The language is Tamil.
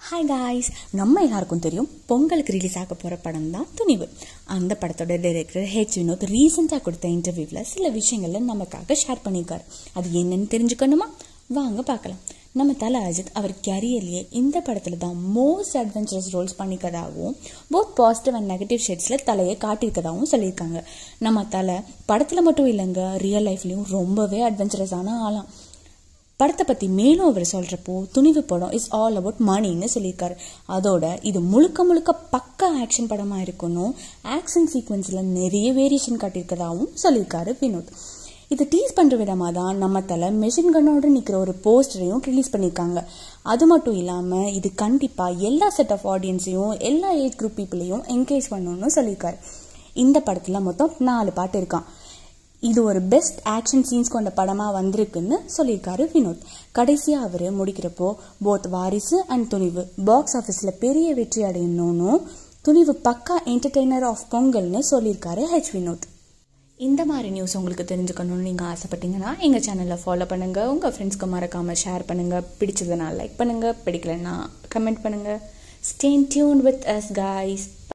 ஹாய் காய்ஸ் நம்ம எல்லாருக்கும் தெரியும் பொங்கலுக்கு ரிலீஸ் ஆக போகிற படம் தான் துணிவு அந்த படத்தோட டைரக்டர் ஹெச் வினோத் ரீசெண்டாக கொடுத்த இன்டர்வியூவில் சில விஷயங்களை நமக்காக ஷேர் பண்ணியிருக்காரு அது என்னன்னு தெரிஞ்சுக்கணுமா வாங்க பார்க்கலாம் நம்ம தல அஜித் அவர் கேரியர்லேயே இந்த படத்தில் தான் மோஸ்ட் அட்வென்ச்சரஸ் ரோல்ஸ் பண்ணிக்கிறதாகவும் போத் பாசிட்டிவ் அண்ட் நெகட்டிவ் ஷேட்ஸில் தலையை காட்டியிருக்கதாகவும் சொல்லியிருக்காங்க நம்ம தலை படத்தில் மட்டும் இல்லைங்க ரியல் லைஃப்லேயும் ரொம்பவே அட்வென்ச்சரஸான ஆளாம் படத்தை பற்றி மேலும் அவர் சொல்கிறப்போ துணிவு படம் இஸ் ஆல் அபவுட் மணின்னு சொல்லியிருக்காரு அதோட இது முழுக்க முழுக்க பக்கா ஆக்ஷன் படமாக இருக்கணும் ஆக்ஷன் சீக்வன்ஸில் நிறைய வேரியேஷன் காட்டியிருக்கதாகவும் சொல்லியிருக்காரு வினோத் இது டீஸ் பண்ணுற விதமாக தான் நம்ம தலை மெஷின் கன்னோட நிற்கிற ஒரு போஸ்டரையும் ரிலீஸ் பண்ணியிருக்காங்க அது மட்டும் இல்லாமல் இது கண்டிப்பாக எல்லா செட் ஆஃப் ஆடியன்ஸையும் எல்லா ஏஜ் குரூப் பீப்புளையும் என்கரேஜ் பண்ணணும்னு சொல்லியிருக்காரு இந்த படத்தில் மொத்தம் நாலு பாட்டு இருக்கான் இது ஒரு பெஸ்ட் ஆக்ஷன் சீன்ஸ் கொண்ட படமாக வந்திருக்குன்னு சொல்லியிருக்காரு வினோத் கடைசியாக அவர் முடிக்கிறப்போ both Varisu and Thunivu box ஆஃபீஸில் பெரிய வெற்றி அடையணும்னு துணிவு பக்கா என்டர்டெய்னர் ஆஃப் பொங்கல்னு சொல்லியிருக்காரு ஹெச் வினோத் இந்த மாதிரி நியூஸ் உங்களுக்கு தெரிஞ்சுக்கணும்னு நீங்கள் ஆசைப்பட்டீங்கன்னா எங்கள் சேனலை ஃபாலோ பண்ணுங்கள் உங்கள் ஃப்ரெண்ட்ஸ்க்கு மறக்காமல் ஷேர் பண்ணுங்கள் பிடிச்சதுன்னா லைக் பண்ணுங்கள் பிடிக்கலன்னா கமெண்ட் பண்ணுங்கள் stay tuned with us guys